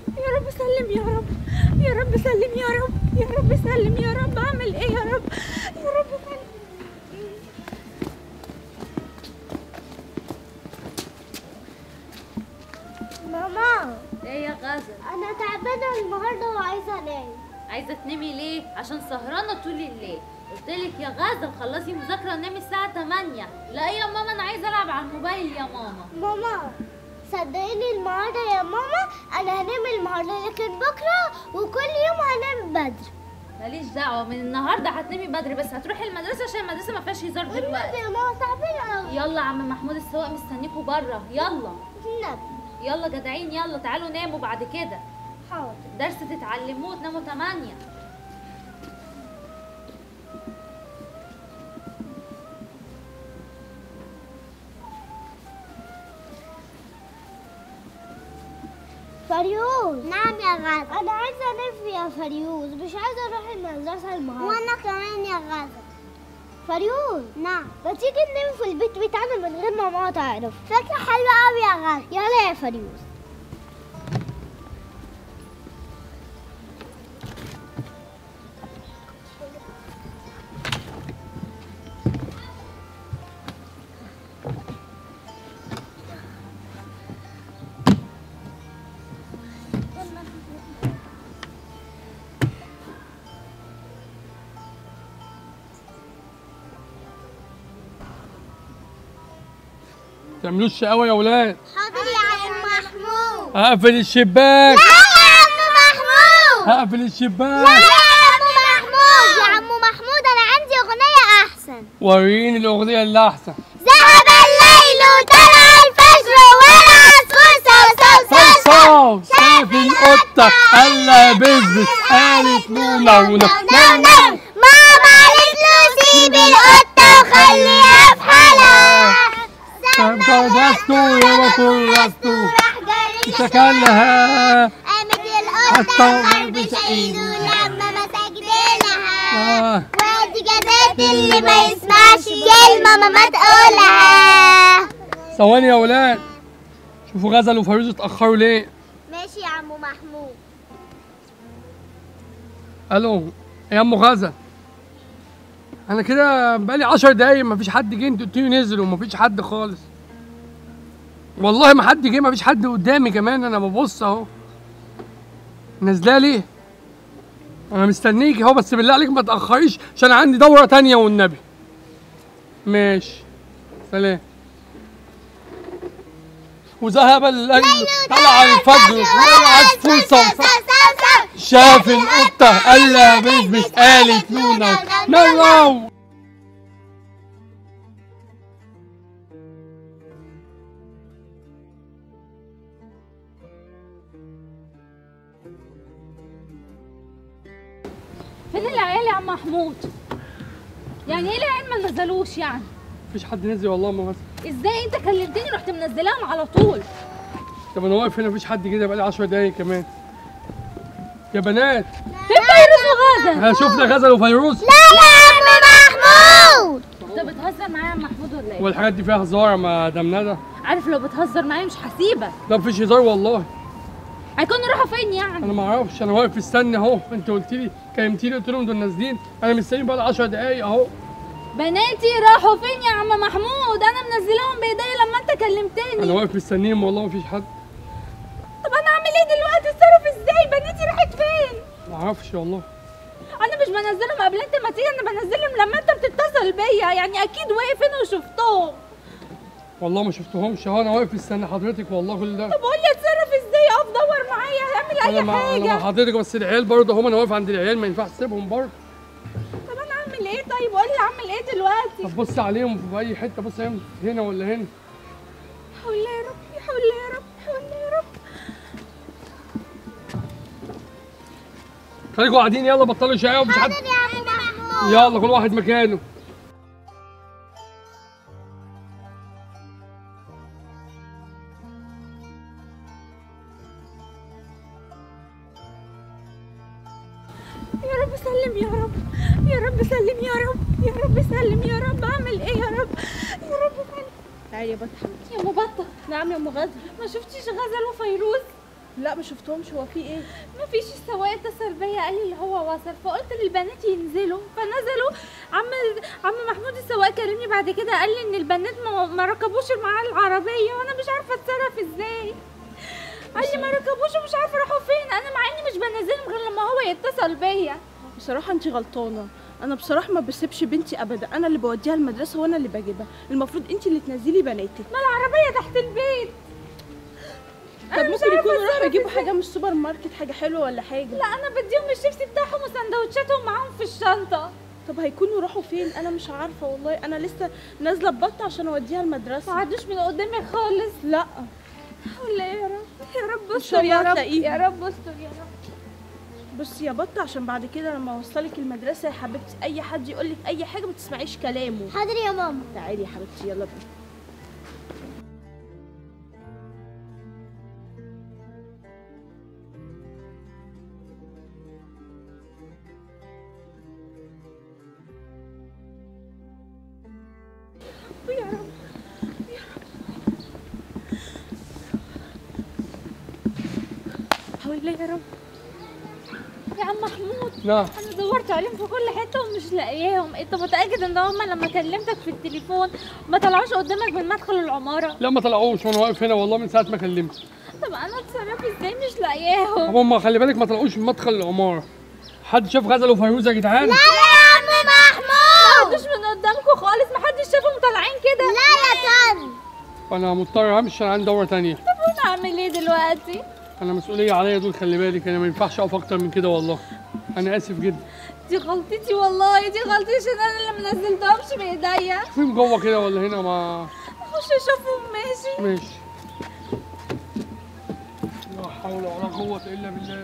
يا رب سلم يا رب يا رب سلم يا رب يا رب سلم يا رب اعمل ايه يا رب يا رب سلم ماما ايه يا غزل انا تعبانه النهارده وعايزه انام عايزه تنامي ليه عشان سهرانه طول الليل قلت لك يا غزل خلصي مذاكره ونامي الساعه 8 لا يا ماما انا عايزه العب على الموبايل يا ماما ماما صدقيني النهارده يا ماما انا هنام النهارده لكن بكره وكل يوم هنام بدري ماليش دعوه من النهارده هتنامي بدري بس هتروحي المدرسه عشان المدرسه ما فيهاش هزار والنبي دلوقتي يا ماما تعبانه قوي يلا عم محمود السواق مستنيكوا بره يلا النبي يلا جدعين يلا تعالوا ناموا بعد كده حاضر درس تتعلموه تناموا 8 فريوز نعم يا غزل انا عايزه انام يا فريوز مش عايزه اروح المدرسه النهارده وانا كمان يا غزل فريوز نعم ما تيجي ننام في البيت بتاعنا من غير ما ماما تعرف فكره حلوه قوي يا غزل يلا يا فريوز تعملوش شقاوة يا ولاد حاضر يا عم محمود هقفل الشباك لا يا عم محمود هقفل لا الشباك يا عم محمود يا عم محمود انا عندي اغنيه احسن وريني الأغنية اللي أحسن ذهب الليل وطلع الفجر والعصفور صو صو صو صوصو شاف القطة قال لها بزبز قالت له نو نو نو نو ماما قالت له سيب القطة وخليها في حالها كرستو يا كرستو راح جري شكلها قامت حتى القطة خربش ايده لما مسك ديلها آه. وادي جزات اللي ما يسمعش كلمة ماما تقولها ثواني يا ولاد شوفوا غزل وفيروز اتأخروا ليه ماشي يا عم محمود الو يا ام غزل انا كده بقالي عشر دقايق مفيش حد جه انتوا قلتوا لي نزلوا مفيش حد خالص والله ما حد جه مفيش حد قدامي كمان انا ببص اهو نازله ليه انا مستنيك اهو بس بالله عليك ما تاخريش عشان عندي دوره تانية والنبي ماشي سلام وذهب الليل طلع الفجر والعصفور صوصو شاف القطة قال لها بسبس قالت له نو نو نو فين العيال يا عم محمود يعني ايه العيال ما نزلوش يعني مفيش حد نزل والله ما مثلا ازاي انت كلمتني رحت منزلاهم على طول طب انا واقف هنا مفيش حد كده بقالي 10 دقايق كمان يا بنات فين فيروز وغازة ها شفنا غزل وفيروز لا يا عم محمود انت بتهزر معايا يا عم محمود ولا ايه والحاجات دي فيها هزار يا مدام ندى عارف لو بتهزر معايا مش هسيبك لا مفيش هزار والله هيكونوا راحوا فين يعني انا ما اعرفش انا واقف مستني اهو انت قلت لي كلمتيني قلت لهم دول نازلين انا مستني بقالي 10 دقايق اهو بناتي راحوا فين يا عم محمود انا منزلاهم بايديا لما انت انا كلمتني واقف مستنيهم والله مفيش حد طب انا اعمل ايه دلوقتي اتصرف ازاي بناتي راحت فين ما اعرفش والله انا مش بنزلهم قبل انت ما تيجي انا بنزلهم لما انت بتتصل بيا يعني اكيد واقف هنا وشفتهم والله ما شفتهمش اهو انا واقف مستني حضرتك والله كل ده طب قول لي اتصرف ازاي اقف دور معايا اعمل انا اي مع انا مع حاجه حضرتك بس العيال برضه هم انا واقف عند العيال ما ينفعش اسيبهم برضه طب انا اعمل ايه طيب قول لي اعمل ايه دلوقتي طب بص عليهم في اي حته بص عليهم هنا ولا هنا حول الله يا رب حول الله يا رب حول الله يا رب خليكم قاعدين يلا بطلوا شقاوة ومش حد يا عم محمود يلا كل واحد مكانه يا رب سلم يا رب يا رب سلم يا رب يا رب سلم يا رب اعمل ايه يا رب يا رب سلم تعالي يا بطه يا ام بطه نعم يا ام غزل ما شفتيش غزل وفيروز لا ما شفتهمش هو في ايه مفيش السواق اتصل بيا قال لي اللي هو وصل فقلت للبنات ينزلوا فنزلوا عم عم محمود السواق كلمني بعد كده قال لي ان البنات ما, ما ركبوش معاه العربيه وانا مش عارفه اتصرف ازاي قال لي ما ركبوش ومش عارفه راحوا فين انا مع اني مش بنزلهم غير لما هو يتصل بيا بصراحه انت غلطانه انا بصراحه ما بسيبش بنتي ابدا انا اللي بوديها المدرسه وانا اللي بجيبها المفروض انت اللي تنزلي بناتك ما العربيه تحت البيت طب مش ممكن عارفة يكونوا راحوا أتصرف يجيبوا حاجه من السوبر ماركت حاجه حلوه ولا حاجه لا انا بديهم الشيبسي بتاعهم وسندوتشاتهم معاهم في الشنطه طب هيكونوا راحوا فين انا مش عارفه والله انا لسه نازله ببطه عشان اوديها ما المدرسه عدوش من قدامي خالص لا ولا إيه يا رب يا رب إن شاء استر يا الله رب هتلاقيهم. يا رب استر يا رب بصي يا بطه عشان بعد كده لما اوصلك المدرسه يا حبيبتي اي حد يقول لك اي حاجه ما تسمعيش كلامه حاضر يا ماما تعالي يا حبيبتي يلا بينا يا رب حول يا رب يا عم محمود نعم انا دورت عليهم في كل حته ومش لاقياهم انت متاكد ان هم لما كلمتك في التليفون ما طلعوش قدامك من مدخل العماره لا ما طلعوش وانا واقف هنا والله من ساعه ما كلمت طب انا اتصرف ازاي مش لاقياهم هم خلي بالك ما طلعوش من مدخل العماره حد شاف غزل وفيروز يا جدعان لا يا عم محمود مش من قدامكم خالص محدش شافهم طالعين كده لا يا طن انا مضطر امشي انا عندي دوره تانية طب وانا اعمل ايه دلوقتي انا مسؤوليه عليا دول خلي بالك انا ما ينفعش اقف اكتر من كده والله انا اسف جدا دي غلطتي والله دي غلطتي عشان انا اللي منزلتهمش بايديا فين جوه كده ولا هنا ما اخش اشوفهم ماشي ماشي لا حول ولا قوه الا بالله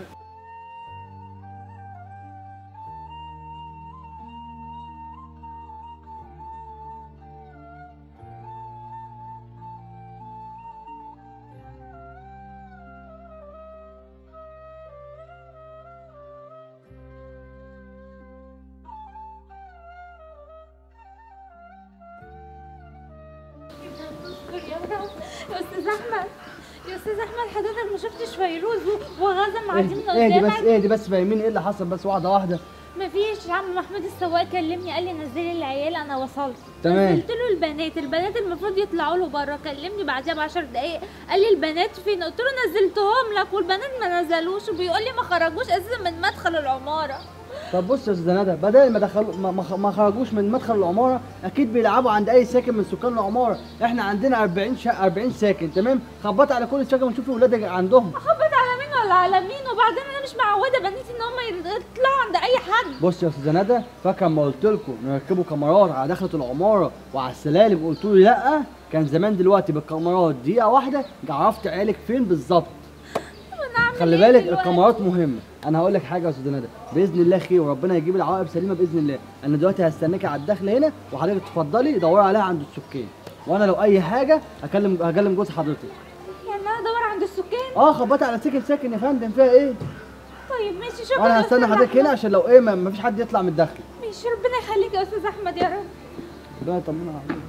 استر يا رب يا استاذ احمد يا استاذ احمد حضرتك ما شفتش فيروز و- وغزل معديين من اهدي بس قدامك اهدي بس فاهمين ايه اللي حصل بس واحده واحده مفيش عم محمود السواق كلمني قال لي نزلي العيال انا وصلت تمام. نزلت له البنات البنات المفروض يطلعوا له بره كلمني بعدها ب 10 دقايق قال لي البنات فين قلت له نزلتهم لك والبنات ما نزلوش وبيقول لي ما خرجوش اساسا من مدخل العماره طب بص يا استاذ ندى بدل ما دخلوا ما, ما خ- ما خرجوش من مدخل العماره اكيد بيلعبوا عند اي ساكن من سكان العماره احنا عندنا 40 شا... 40 ساكن تمام خبط على كل ساكن ونشوف ولادك عندهم خبط على مين ولا على مين وبعدين انا مش معوده بناتي ان هم يطلعوا عند اي حد بص يا استاذ ندى فاكر ما قلت لكم نركبوا كاميرات على دخلة العماره وعلى السلالم وقلتوا لي لا كان زمان دلوقتي بالكاميرات دقيقه واحده عرفت عيالك فين بالظبط انا اعمل خلي إيه بالك دلوقتي؟ الكاميرات مهمه انا هقول لك حاجه يا استاذ ندى باذن الله خير وربنا يجيب العواقب سليمه باذن الله انا دلوقتي هستناكي على الدخل هنا وحضرتك تفضلي دوري عليها عند السكان وانا لو اي حاجه هكلم هكلم جوز حضرتك يعني انا ادور عند السكان اه خبطي على ساكن ساكن يا فندم فيها ايه طيب ماشي شكرا وانا يا هستنى أستاذ حضرتك هنا أحمد. عشان لو ايه ما ما فيش حد يطلع من الدخل ماشي ربنا يخليك يا استاذ احمد يا رب ربنا يطمنا عليك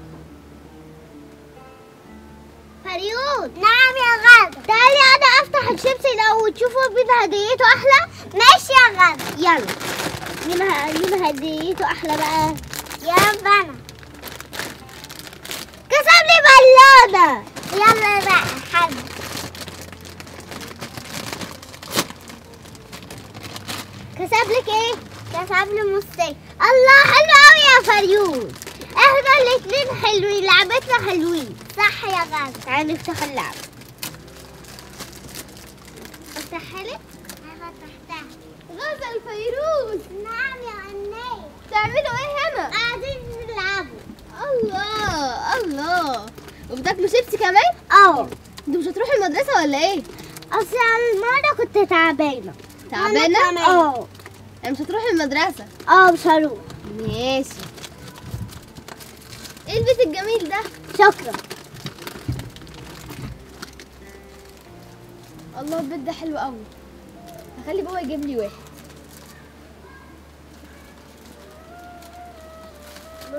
فريود نعم يا غدا تعالي انا افتح الشيبسي لو وتشوفوا مين هديته احلى ماشي يا غدا يلا مين ه- مين هديته احلى بقى يا رب انا كسب لي بالونه يلا بقى حد كسب لك ايه كسب لي مستيك الله حلو قوي يا فريود احنا الاتنين حلوين لعبتنا حلوين صح يا غازي تعالي نفتح اللعبة افتحها لك؟ انا فتحتها غازة الفيروز نعم يا أمنية تعملوا ايه هنا؟ قاعدين نلعبوا الله الله وبتاكلوا شيبسي كمان؟ اه انتوا مش هتروحوا المدرسة ولا ايه؟ اصل المرة كنت تعبانة تعبانة؟ اه يعني مش هتروحي المدرسة اه مش هروح ماشي ايه البيت الجميل ده شكرا الله البيت ده حلو قوي هخلي بابا يجيب لي واحد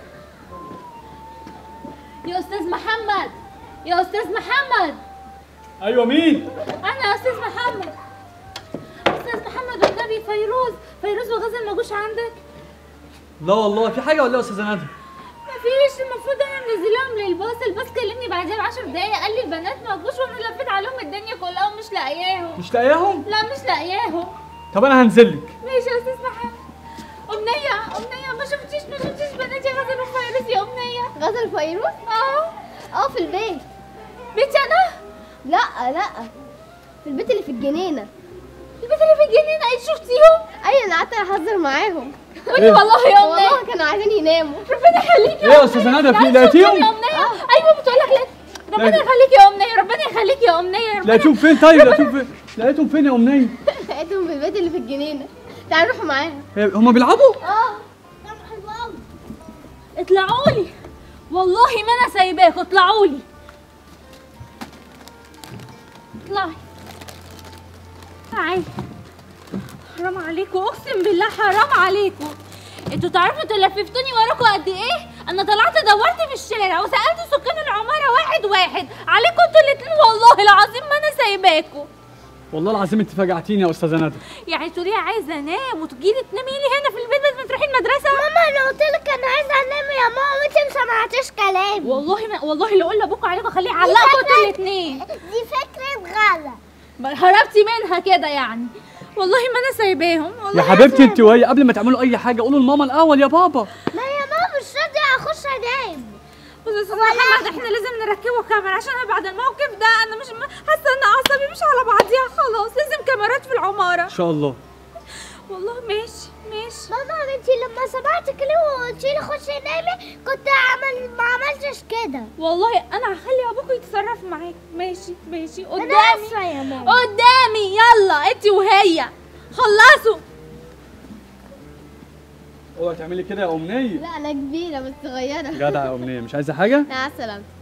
يا استاذ محمد يا استاذ محمد ايوه مين انا يا استاذ محمد استاذ محمد والنبي فيروز فيروز وغزل ما جوش عندك لا والله في حاجه ولا ايه يا استاذه ندى مفيش المفروض انا منزلاهم للباص الباص كلمني بعدها ب 10 دقايق قال لي البنات ما جوش وانا لفيت عليهم الدنيا كلها ومش لاقياهم مش لاقياهم لا مش لاقياهم طب انا هنزل لك ماشي يا استاذ محمد امنيه امنيه ما شفتيش ما شفتيش بناتي غزل وفيروز يا امنيه غزل فيروز اه اه في البيت بيتي انا لا لا في البيت اللي في الجنينه البيت اللي في الجنينه اي شفتيهم ايوه انا قعدت اهزر معاهم قولي والله يا امنيه والله كانوا عايزين يناموا ربنا يخليكي ايه يا استاذه ندى في يا لقيتيهم امنيه ايوه بتقول لك لا ربنا لا. يخليكي يا امنيه ربنا يخليكي يا امنيه ربنا لقيتهم فين طيب لقيتهم فين لقيتهم فين يا امنيه لقيتهم في البيت اللي في الجنينه تعالوا نروحوا معاهم هي- هما بيلعبوا اه اطلعوا لي والله ما انا سايباكوا اطلعوا لي اطلعي تعالي حرام عليكم اقسم بالله حرام عليكم انتوا تعرفوا انتوا لففتوني وراكوا قد ايه انا طلعت دورت في الشارع وسالت سكان العماره واحد واحد عليكم انتوا الاتنين والله العظيم ما انا سايباكوا والله العظيم انت فجعتيني يا استاذه ندى يعني تقولي عايزه انام وتجيلي تنامي لي هنا في البيت بدل ما تروحي المدرسه ماما انا قلت لك انا عايزه انام يا ماما وانت ما سمعتيش كلامي والله ما والله لو اقول لابوكوا عليكم خليه يعلقكوا انتوا الاتنين دي فكره غلط هربتي منها كده يعني والله ما انا سايباهم والله يا حبيبتي انت وهي قبل ما تعملوا اي حاجه قولوا لماما الاول يا بابا لا يا ماما مش راضيه اخش انام بص يا استاذ محمد احنا لازم نركبه كاميرا عشان انا بعد الموقف ده انا مش م- حاسه ان اعصابي مش على بعضيها خلاص لازم كاميرات في العماره ان شاء الله والله ماشي ماشي ماما انت لما سمعت كلمه وقلتي لي خشي نامي كنت عمل ما عملتش كده والله انا هخلي ابوكوا يتصرف معاك ماشي ماشي انا قدامي اسفه يا ماما قدامي يلا انت وهي خلصوا اوعي تعملي كده يا امنيه لا انا كبيره بس صغيره جدع يا امنيه مش عايزه حاجه مع السلامه